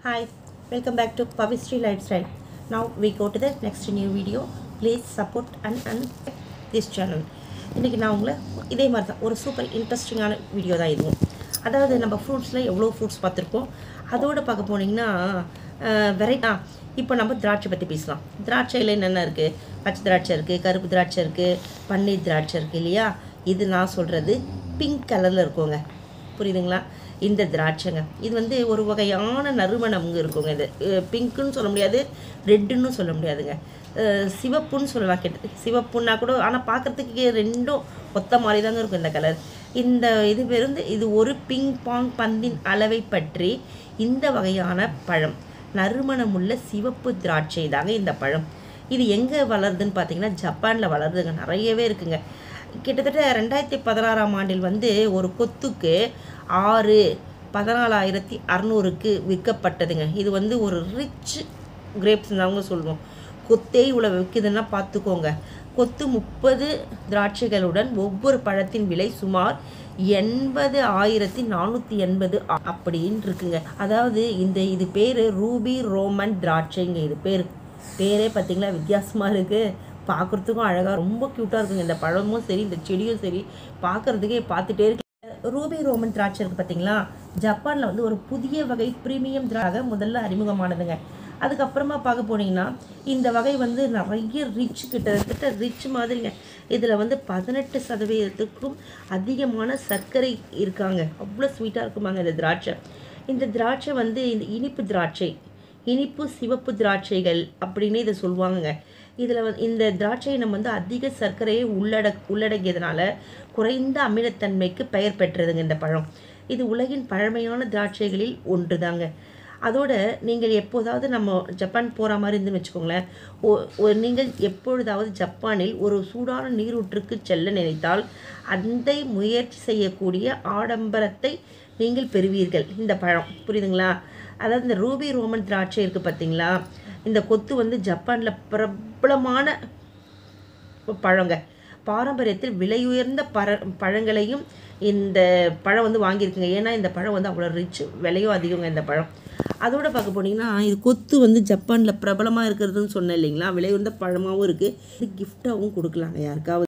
Hi, welcome back to Pavistry Lifestyle. Now we go to the next new video. Please support and, and this channel. இன்றைக்கி நான் உங்களை இதே மாதிரி தான் ஒரு சூப்பர் இன்ட்ரெஸ்டிங்கான வீடியோ தான் இதுவும் அதாவது நம்ம ஃப்ரூட்ஸில் எவ்வளோ ஃப்ரூட்ஸ் பார்த்துருக்கோம் அதோடு பார்க்க போனீங்கன்னா வெரைட்டா இப்போ நம்ம திராட்சை பற்றி பேசலாம் திராட்சையில் என்னென்ன இருக்குது பச்சை திராட்சை இருக்குது கருப்பு திராட்சை இருக்குது பன்னீர் திராட்சை இருக்குது இல்லையா இது நான் சொல்கிறது பிங்க் கலரில் இருக்குங்க புரியுதுங்களா இந்த திராட்சைங்க இது வந்து ஒரு வகையான நறுமணம் இருக்குங்க இது பிங்க்குன்னு சொல்ல முடியாது ரெட்டுன்னு சொல்ல முடியாதுங்க அஹ் சிவப்புன்னு சொல்லலாம் கேட்டு சிவப்புன்னா கூட ஆனால் பார்க்குறதுக்கு ரெண்டும் ஒத்த மாதிரி தாங்க இருக்கும் இந்த கலர் இந்த இது வந்து இது ஒரு பிங் பாங் பந்தின் அளவை பற்றி இந்த வகையான பழம் நறுமணமுள்ள சிவப்பு திராட்சை தாங்க இந்த பழம் இது எங்கே வளருதுன்னு பார்த்தீங்கன்னா ஜப்பானில் வளருதுங்க நிறையவே இருக்குங்க கிட்டத்தட்ட ரெண்டாயிரத்தி பதினாறாம் ஆண்டில் வந்து ஒரு கொத்துக்கு ஆறு பதினாலாயிரத்தி அறநூறுக்கு விற்கப்பட்டதுங்க இது வந்து ஒரு ரிச் கிரேப்ஸ் தாங்க சொல்லுவோம் கொத்தே இவ்வளோ விற்குதுன்னா பார்த்துக்கோங்க கொத்து முப்பது திராட்சைகளுடன் ஒவ்வொரு பழத்தின் விலை சுமார் எண்பது ஆயிரத்தி நானூற்றி எண்பது அப்படின்னு இருக்குங்க அதாவது இந்த இது பேர் ரூபி ரோமன் திராட்சைங்க இது பேர் பேரே பார்த்தீங்களா வித்தியாசமாக இருக்குது பார்க்குறதுக்கும் அழகாக ரொம்ப க்யூட்டாக இருக்குங்க இந்த பழமும் சரி இந்த செடியும் சரி பார்க்குறதுக்கே பார்த்துட்டே இருக்கு ரூபி ரோமன் திராட்சை இருக்குது பார்த்தீங்களா ஜப்பானில் வந்து ஒரு புதிய வகை ப்ரீமியம் திராக முதல்ல அறிமுகமானதுங்க அதுக்கப்புறமா பார்க்க போனீங்கன்னா இந்த வகை வந்து நிறைய ரிச் கிட்டத்தட்ட ரிச் மாதிரிங்க இதில் வந்து பதினெட்டு சதவீதத்துக்கும் அதிகமான சர்க்கரை இருக்காங்க அவ்வளோ ஸ்வீட்டாக இருக்குமாங்க இந்த திராட்சை இந்த திராட்சை வந்து இந்த இனிப்பு திராட்சை இனிப்பு சிவப்பு திராட்சைகள் அப்படின்னு இதை சொல்லுவாங்கங்க இதில் வந்து இந்த திராட்சையை நம்ம வந்து அதிக சர்க்கரையை உள்ளட உள்ளடக்கியதுனால குறைந்த அமிலத்தன்மைக்கு பெயர் பெற்றதுங்க இந்த பழம் இது உலகின் பழமையான திராட்சைகளில் ஒன்று தாங்க அதோட நீங்கள் எப்போதாவது நம்ம ஜப்பான் போகிற மாதிரி இருந்துன்னு வச்சுக்கோங்களேன் ஓ நீங்கள் எப்பொழுதாவது ஜப்பானில் ஒரு சூடான நீரூற்றுக்கு செல்ல நினைத்தால் அந்த முயற்சி செய்யக்கூடிய ஆடம்பரத்தை நீங்கள் பெறுவீர்கள் இந்த பழம் புரியுதுங்களா அதாவது இந்த ரூபி ரோமன் திராட்சை இருக்குது பார்த்தீங்களா இந்த கொத்து வந்து ஜப்பானில் பிரபலமான பழங்க பாரம்பரியத்தில் விலையுயர்ந்த பழ பழங்களையும் இந்த பழம் வந்து வாங்கியிருக்குங்க ஏன்னா இந்த பழம் வந்து அவ்வளோ ரிச் விலையும் அதிகங்க இந்த பழம் அதோட பார்க்க போனீங்கன்னா இது கொத்து வந்து ஜப்பானில் பிரபலமாக இருக்கிறதுன்னு சொன்னேன் இல்லைங்களா விலையுயர்ந்த பழமாகவும் இருக்குது இது கிஃப்டாகவும் கொடுக்கலாங்க யாருக்காவது